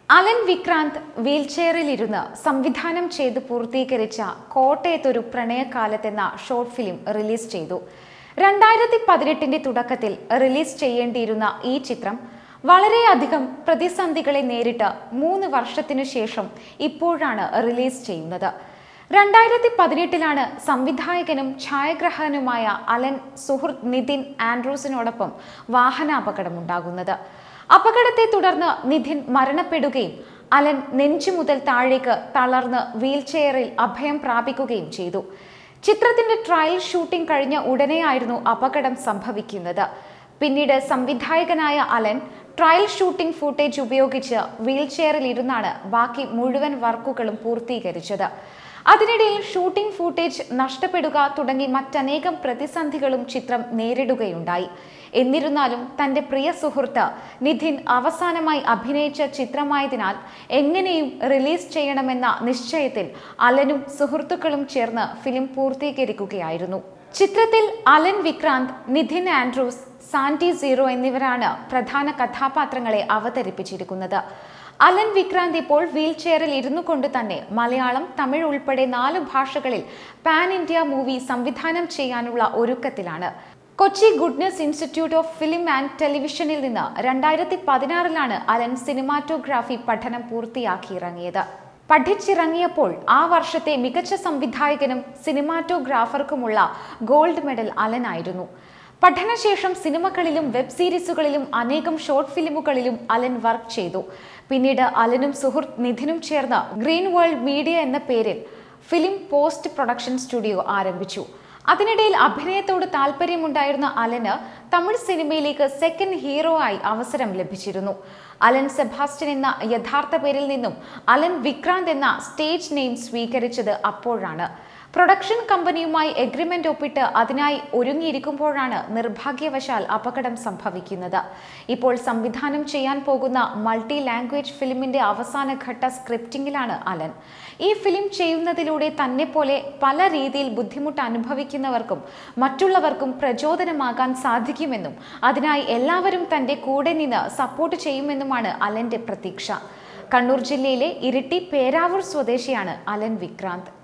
Allen Vikrant വീൽചെയറിലിരുന്ന് സംവിധാനം ചെയ്ത് പൂർത്തീകരിച്ച കോട്ടയത്തൊരു പ്രണയകാലത്തെന്ന ഷോർട്ട് ഫിലിം റിലീസ് ചെയ്തു രണ്ടായിരത്തി പതിനെട്ടിന്റെ തുടക്കത്തിൽ റിലീസ് ചെയ്യേണ്ടിയിരുന്ന ഈ ചിത്രം വളരെയധികം പ്രതിസന്ധികളെ നേരിട്ട് മൂന്ന് വർഷത്തിനു ശേഷം ഇപ്പോഴാണ് റിലീസ് ചെയ്യുന്നത് രണ്ടായിരത്തി പതിനെട്ടിലാണ് സംവിധായകനും ഛായാഗ്രഹകനുമായ അലൻ സുഹൃത്ത് നിതിൻ ആൻഡ്രൂസിനോടൊപ്പം വാഹനാപകടമുണ്ടാകുന്നത് അപകടത്തെ തുടർന്ന് നിധിൻ മരണപ്പെടുകയും അലൻ നെഞ്ചു മുതൽ താഴേക്ക് തളർന്ന് വീൽചെയറിൽ അഭയം പ്രാപിക്കുകയും ചെയ്തു ചിത്രത്തിന്റെ ട്രയൽ ഷൂട്ടിംഗ് കഴിഞ്ഞ ഉടനെയായിരുന്നു അപകടം സംഭവിക്കുന്നത് പിന്നീട് സംവിധായകനായ അലൻ ട്രയൽ ഷൂട്ടിംഗ് ഫുട്ടേജ് ഉപയോഗിച്ച് വീൽചെയറിൽ ഇരുന്നാണ് ബാക്കി മുഴുവൻ വർക്കുകളും പൂർത്തീകരിച്ചത് അതിനിടയിൽ ഷൂട്ടിംഗ് ഫൂട്ടേജ് നഷ്ടപ്പെടുക തുടങ്ങി മറ്റനേകം പ്രതിസന്ധികളും ചിത്രം നേരിടുകയുണ്ടായി എന്നിരുന്നാലും തന്റെ പ്രിയ സുഹൃത്ത് നിധിൻ അവസാനമായി അഭിനയിച്ച ചിത്രമായതിനാൽ എങ്ങനെയും റിലീസ് ചെയ്യണമെന്ന നിശ്ചയത്തിൽ അലനും സുഹൃത്തുക്കളും ചേർന്ന് ഫിലിം പൂർത്തീകരിക്കുകയായിരുന്നു ചിത്രത്തിൽ Alan Vikranth Nidhin Andrews Santy Zero എന്നിവരാണ് പ്രധാന കഥാപാത്രങ്ങളെ അവതരിപ്പിച്ചിരിക്കുന്നത് അലൻ വിക്രാന്ത് ഇപ്പോൾ വീൽ ചെയറിൽ ഇരുന്നു കൊണ്ട് തന്നെ മലയാളം തമിഴ് ഉൾപ്പെടെ നാല് ഭാഷകളിൽ പാൻ ഇന്ത്യ മൂവി സംവിധാനം ചെയ്യാനുള്ള ഒരുക്കത്തിലാണ് Kochi goodness institute of film and ടെലിവിഷനിൽ നിന്ന് രണ്ടായിരത്തി പതിനാറിലാണ് അലൻ സിനിമാറ്റോഗ്രാഫി പഠനം പൂർത്തിയാക്കിയിറങ്ങിയത് പഠിച്ചിറങ്ങിയപ്പോൾ ആ വർഷത്തെ മികച്ച സംവിധായകനും സിനിമാറ്റോഗ്രാഫർക്കുമുള്ള ഗോൾഡ് മെഡൽ അലനായിരുന്നു പഠനശേഷം സിനിമകളിലും വെബ് സീരീസുകളിലും അനേകം ഷോർട്ട് ഫിലിമുകളിലും അലൻ വർക്ക് ചെയ്തു പിന്നീട് അലനും സുഹൃത്ത് നിധിനും ചേർന്ന് ഗ്രീൻ വേൾഡ് മീഡിയ എന്ന പേരിൽ ഫിലിം പോസ്റ്റ് പ്രൊഡക്ഷൻ സ്റ്റുഡിയോ ആരംഭിച്ചു അതിനിടയിൽ അഭിനയത്തോട് താല്പര്യമുണ്ടായിരുന്ന അലന് തമിഴ് സിനിമയിലേക്ക് സെക്കൻഡ് ഹീറോ ആയി അവസരം ലഭിച്ചിരുന്നു അലൻ സെബാസ്റ്റ്യൻ എന്ന യഥാർത്ഥ പേരിൽ നിന്നും അലൻ വിക്രാന്ത് എന്ന സ്റ്റേജ് നെയിം സ്വീകരിച്ചത് അപ്പോഴാണ് പ്രൊഡക്ഷൻ കമ്പനിയുമായി എഗ്രിമെന്റ് ഒപ്പിട്ട് അതിനായി ഒരുങ്ങിയിരിക്കുമ്പോഴാണ് നിർഭാഗ്യവശാൽ അപകടം സംഭവിക്കുന്നത് ഇപ്പോൾ സംവിധാനം ചെയ്യാൻ പോകുന്ന മൾട്ടി ലാംഗ്വേജ് ഫിലിമിന്റെ അവസാന ഘട്ട സ്ക്രിപ്റ്റിംഗിലാണ് അലൻ ഈ ഫിലിം ചെയ്യുന്നതിലൂടെ തന്നെ പോലെ പല രീതിയിൽ ബുദ്ധിമുട്ട് അനുഭവിക്കുന്നവർക്കും മറ്റുള്ളവർക്കും പ്രചോദനമാകാൻ സാധിക്കുമെന്നും അതിനായി എല്ലാവരും തന്റെ കൂടെ നിന്ന് സപ്പോർട്ട് ചെയ്യുമെന്നുമാണ് അലന്റെ പ്രതീക്ഷ കണ്ണൂർ ജില്ലയിലെ ഇരിട്ടി പേരാവൂർ സ്വദേശിയാണ് അലൻ വിക്രാന്ത്